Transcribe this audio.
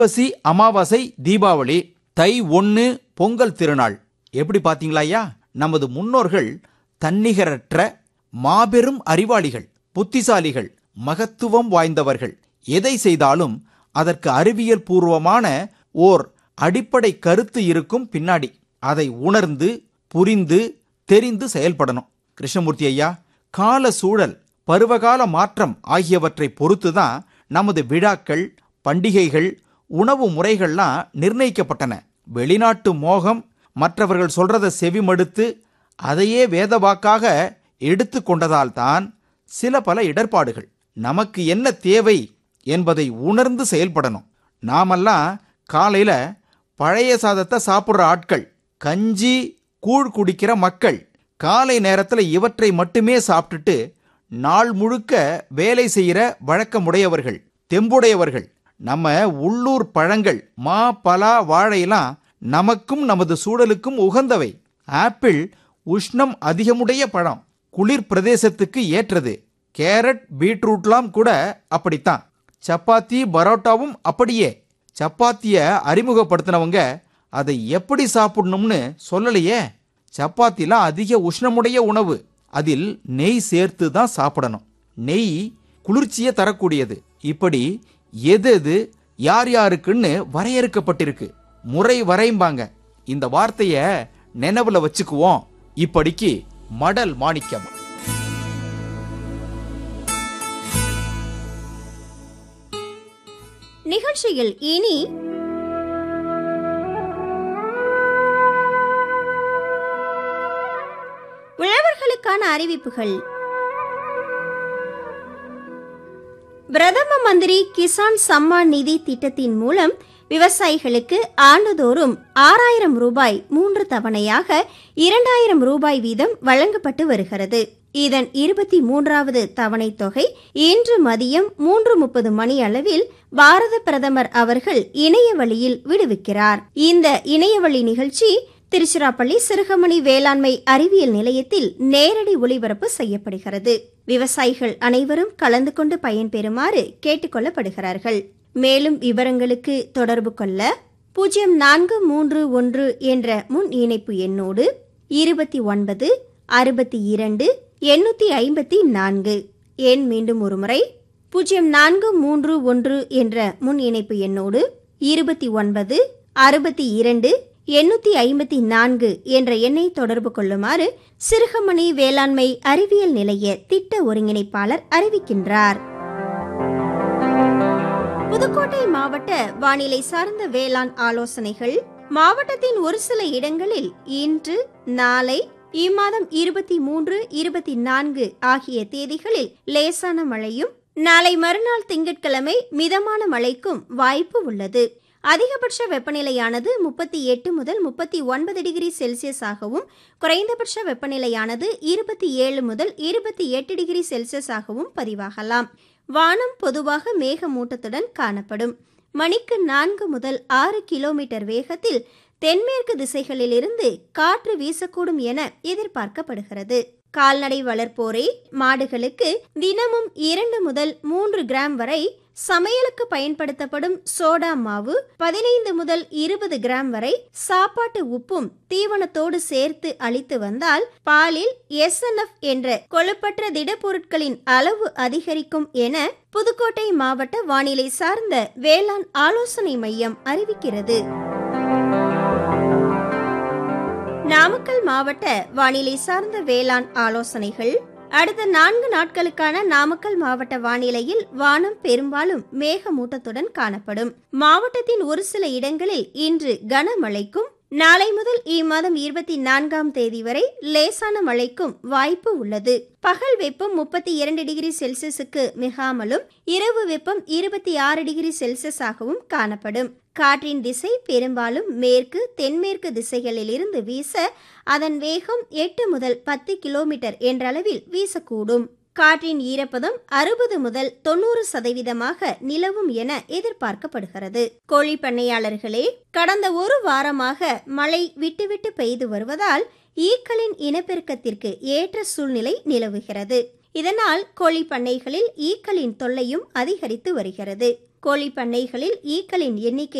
ஐப்பசி அமாவாசை தீபாவளி தை ஒன்னு பொங்கல் திருநாள் எப்படி பாத்தீங்களா ஐயா நமது முன்னோர்கள் தன்னிகரற்ற மாபெரும் அறிவாளிகள் புத்திசாலிகள் மகத்துவம் வாய்ந்தவர்கள் எதை செய்தாலும் அதற்கு அறிவியல் பூர்வமான ஓர் அடிப்படை கருத்து இருக்கும் பின்னாடி அதை உணர்ந்து புரிந்து தெரிந்து செயல்படணும் கிருஷ்ணமூர்த்தி ஐயா கால சூழல் பருவகால மாற்றம் ஆகியவற்றை பொறுத்துதான் நமது விழாக்கள் பண்டிகைகள் உணவு முறைகள்லாம் நிர்ணயிக்கப்பட்டன வெளிநாட்டு மோகம் மற்றவர்கள் சொல்றத செவிமடுத்து அதையே வேதவாக்காக எடுத்து கொண்டதால்தான் சில பல இடர்பாடுகள் நமக்கு என்ன தேவை என்பதை உணர்ந்து செயல்படணும் நாமெல்லாம் காலையில பழைய சாதத்தை சாப்பிட்ற ஆட்கள் கஞ்சி கூழ் குடிக்கிற மக்கள் காலை நேரத்தில் இவற்றை மட்டுமே சாப்பிட்டுட்டு நாள் முழுக்க வேலை செய்கிற வழக்கமுடையவர்கள் தெம்புடையவர்கள் நம்ம உள்ளூர் பழங்கள் மா பலா வாழையெல்லாம் நமக்கும் நமது சூழலுக்கும் உகந்தவை ஆப்பிள் உஷ்ணம் அதிகமுடைய பழம் குளிர் பிரதேசத்துக்கு ஏற்றது கேரட் பீட்ரூட்லாம் கூட அப்படித்தான் சப்பாத்தி பரோட்டாவும் அப்படியே சப்பாத்திய அறிமுகப்படுத்தினவங்க அதை எப்படி சாப்பிடணும்னு சொல்லலையே சப்பாத்திலாம் அதிக உஷ்ணமுடைய உணவு அதில் நெய் சேர்த்து தான் சாப்பிடணும் நெய் குளிர்ச்சியை தரக்கூடியது இப்படி எது எது யார் யாருக்குன்னு வரையறுக்கப்பட்டிருக்கு முறை வரைம்பாங்க இந்த வார்த்தைய நினைவுல வச்சுக்குவோம் இப்படிக்கு மடல் மாணிக்கம் நிகழ்ச்சியில் இனி உழவர்களுக்கான அறிவிப்புகள் பிரதம மந்திரி கிசான் சம்மான் நிதி திட்டத்தின் மூலம் விவசாயிகளுக்கு ஆண்டுதோறும் ஆறாயிரம் ரூபாய் மூன்று தவணையாக இரண்டாயிரம் ரூபாய் வீதம் வழங்கப்பட்டு வருகிறது இதன் இருபத்தி மூன்றாவது தவணை தொகை இன்று மதியம் மூன்று முப்பது மணி அளவில் பாரத பிரதமர் அவர்கள் இணைய வழியில் விடுவிக்கிறார் இந்த இணையவழி நிகழ்ச்சி திருச்சிராப்பள்ளி சிறுகமணி வேளாண்மை அறிவியல் நிலையத்தில் நேரடி ஒளிபரப்பு செய்யப்படுகிறது விவசாயிகள் அனைவரும் கலந்து கொண்டு பயன்பெறுமாறு கேட்டுக்கொள்ளப்படுகிறார்கள் மேலும் விவரங்களுக்கு தொடர்பு கொள்ள பூஜ்ஜியம் நான்கு மூன்று ஒன்று என்ற முன் இணைப்பு எண்ணோடு இருபத்தி ஒன்பது அறுபத்தி இரண்டு எண்ணூத்தி ஐம்பத்தி நான்கு எண் மீண்டும் ஒருமுறை பூஜ்ஜியம் நான்கு மூன்று ஒன்று என்ற முன் இணைப்பு எண்ணோடு இருபத்தி ஒன்பது அறுபத்தி இரண்டு எண்ணூத்தி ஐம்பத்தி நான்கு என்ற எண்ணை தொடர்பு கொள்ளுமாறு சிறுகமணி வேளாண்மை அறிவியல் நிலைய திட்ட ஒருங்கிணைப்பாளர் அறிவிக்கின்றார் புதுக்கோட்டை மாவட்ட வானிலை சார்ந்த வேளாண் ஆலோசனைகள் மாவட்டத்தின் ஒரு சில இடங்களில் இன்று நாளை இம்மாதம் இருபத்தி மூன்று இருபத்தி நான்கு ஆகிய தேதிகளில் லேசான மழையும் நாளை மறுநாள் திங்கட்கிழமை மிதமான மழைக்கும் வாய்ப்பு உள்ளது அதிகபட்ச வெப்பநிலையானது முப்பத்தி எட்டு முதல் முப்பத்தி ஒன்பது டிகிரி செல்சியஸ் ஆகவும் குறைந்தபட்ச வெப்பநிலையானது இருபத்தி ஏழு முதல் இருபத்தி எட்டு டிகிரி செல்சியஸ் ஆகவும் பதிவாகலாம் வானம் பொதுவாக மேகமூட்டத்துடன் காணப்படும் மணிக்கு நான்கு முதல் ஆறு கிலோமீட்டர் வேகத்தில் தென்மேற்கு திசைகளிலிருந்து காற்று வீசக்கூடும் என எதிர்பார்க்கப்படுகிறது கால்நடை வளர்ப்போரை மாடுகளுக்கு தினமும் இரண்டு முதல் மூன்று கிராம் வரை சமையலுக்கு பயன்படுத்தப்படும் சோடா மாவு பதினைந்து முதல் இருபது கிராம் வரை சாப்பாட்டு உப்பும் தீவனத்தோடு சேர்த்து அளித்து வந்தால் பாலில் எஸ்என்எஃப் என்ற கொழுப்பற்ற திடப்பொருட்களின் அளவு அதிகரிக்கும் என புதுக்கோட்டை மாவட்ட வானிலை சார்ந்த வேளாண் ஆலோசனை மையம் அறிவிக்கிறது நாமக்கல் மாவட்ட வானிலை சார்ந்த வேளாண் ஆலோசனைகள் அடுத்த நான்கு நாட்களுக்கான நாமக்கல் மாவட்ட வானிலையில் வானம் பெரும்பாலும் மேகமூட்டத்துடன் காணப்படும் மாவட்டத்தின் ஒரு சில இடங்களில் இன்று கனமழைக்கும் நாளை முதல் இம்மாதம் இருபத்தி நான்காம் தேதி வரை லேசான மழைக்கும் வாய்ப்பு உள்ளது பகல் வெப்பம் முப்பத்தி இரண்டு டிகிரி செல்சியஸுக்கு மிகாமலும் இரவு வெப்பம் இருபத்தி ஆறு டிகிரி செல்சியஸாகவும் காணப்படும் காற்றின் திசை பெரும்பாலும் மேற்கு தென்மேற்கு திசைகளில் இருந்து வீச அதன் வேகம் எட்டு முதல் பத்து கிலோமீட்டர் என்றளவில் வீசக்கூடும் காற்றின் ஈரப்பதம் அறுபது முதல் தொண்ணூறு சதவீதமாக நிலவும் என எதிர்பார்க்கப்படுகிறது கோழி பண்ணையாளர்களே கடந்த ஒரு வாரமாக மழை விட்டுவிட்டு பெய்து வருவதால் ஈக்களின் இனப்பெருக்கத்திற்கு ஏற்ற சூழ்நிலை நிலவுகிறது இதனால் கோழி பண்ணைகளில் ஈக்களின் தொல்லையும் அதிகரித்து வருகிறது கோழி பண்ணைகளில் ஈக்களின் எண்ணிக்கை